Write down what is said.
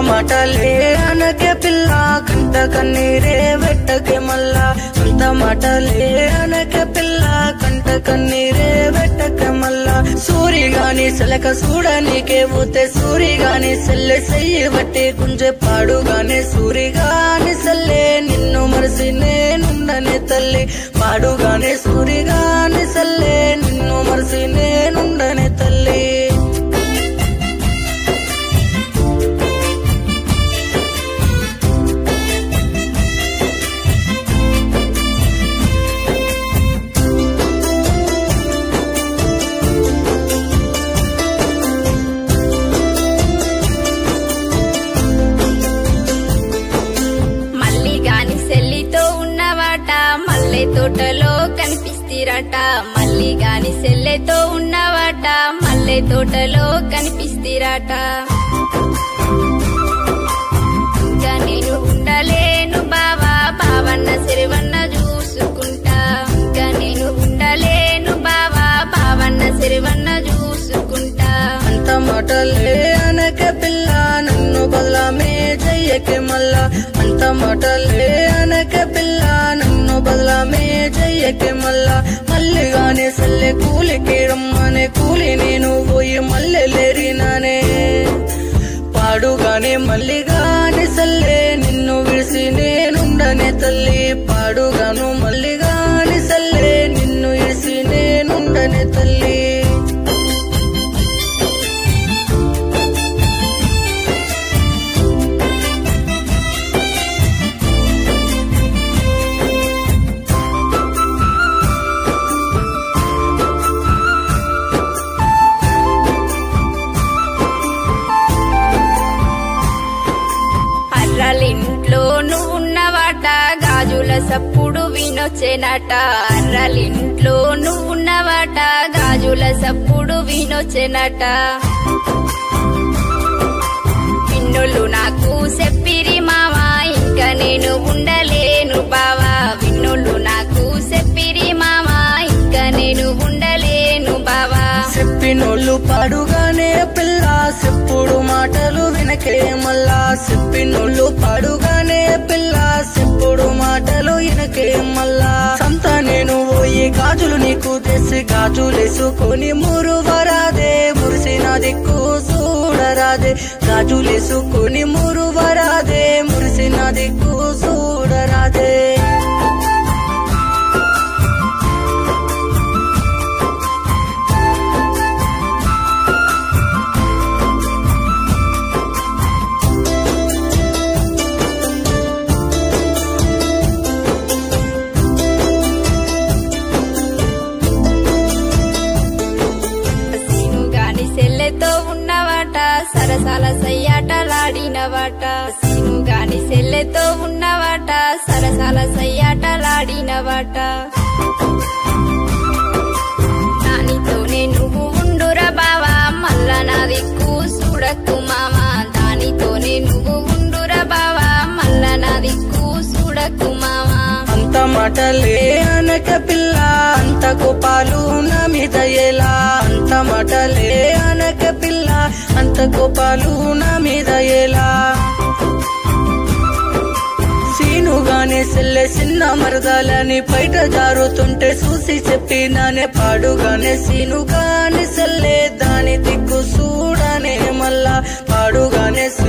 మాటలే అనకే పిల్ల కంట కన్నీరే వెట్టకే మల్లా అంత మాటలే అనకే పిల్ల కంట కన్నీరే వెట్టకే మల్లా సూరి గాని సెలక చూడనీకే పోతే సూరి గాని సెల్లె సెయ్యి బట్టి గుంజె పాడుగానే సూరి గాని సెల్లే నిన్ను మరిసి నేనుండనే తల్లి పాడుగానే సూరి గాని సెల్లే నిన్ను మరిసి నేనుండనే తల్లి మళ్ళీ గాని సెల్లితో ఉన్నవాట మల్లె తోటలో కనిపిస్తిరట మళ్ళీ గాని సెల్లెతో ఉన్నవాట మల్లె తోటలో కనిపిస్తిరట ఇంకా నేను ఉండలేను బావా బావన్న సిరివన్న చూసుకుంటా ఇంకా నేను ఉండలేను బావా బావన్న సిరివన్న చూసుకుంటా అంత మాటలే అనకే పిల్ల నన్ను బదలామే చెయ్యకే మల్లా అంత మాటలే అనకే పిల్ల నన్ను బదలామే చెయ్యకే మల్లా మళ్ళీ గానే సల్లె కూలికి రమ్మనే కూలి నేను పోయి మళ్ళీ లేరినానే పాడుగానే మళ్ళీ గాని సల్లే నిన్ను విడిసి నేనుండనే తల్లి పాడుగాను మళ్ళీ గాని సల్లే నిన్ను విడిసి నేనుండనే తల్లి అర్రలింట్లో నువ్వు ఉన్నవాట గాజుల సప్పుడు వినొచ్చెనట అర్రలింట్లో నువ్వు ఉన్నవాట గాజుల సప్పుడు వినొచ్చెనట విన్నులు నాకు చెప్పిరి మావా ఇంకా నేను ఉండలేను బావా విన్నులు నాకు చెప్పిరి మావా ఇంకా నేను ఉండలేను బావా చెప్పినోళ్ళు పాడుగానే పిల్ల చెప్పుడు మాటలు వినకే మల్లా చెప్పినోళ్ళు పాడుగానే పిల్ల చెప్పుడు మాటలు వినకే మల్లా సంత నేను పోయి గాజులు నీకు తెసి గాజులేసుకొని మురువరాదే మురిసిన దిక్కు చూడరాదే గాజులేసుకొని మురువరాదే మురిసిన దిక్కు చూడరాదే సీను గాని సెల్లెతో ఉన్నవాట సరసాల సయ్యాటలాడినవాట సీను గాని సెల్లెతో ఉన్నవాట సరసాల సయ్యాటలాడినవాట దానితోనే నువ్వు ఉండురా బావా మళ్ళా నా దిక్కు చూడకు మామా దానితోనే నువ్వు ఉండురా బావా మళ్ళా నా దిక్కు చూడకు మామా అంత మాటలే అనక పిల్ల అంత కోపాలు నా మీద ఎలా అంత మాటలే అనక పిల్ల అంత కోపాలు నా మీద ఎలా సీనుగానే సెల్లె చిన్న మరదాలని బయట జారుతుంటే చూసి చెప్పినానే పాడుగానే సీనుగానే సెల్లే దాని దిక్కు చూడనే మళ్ళా పాడుగానే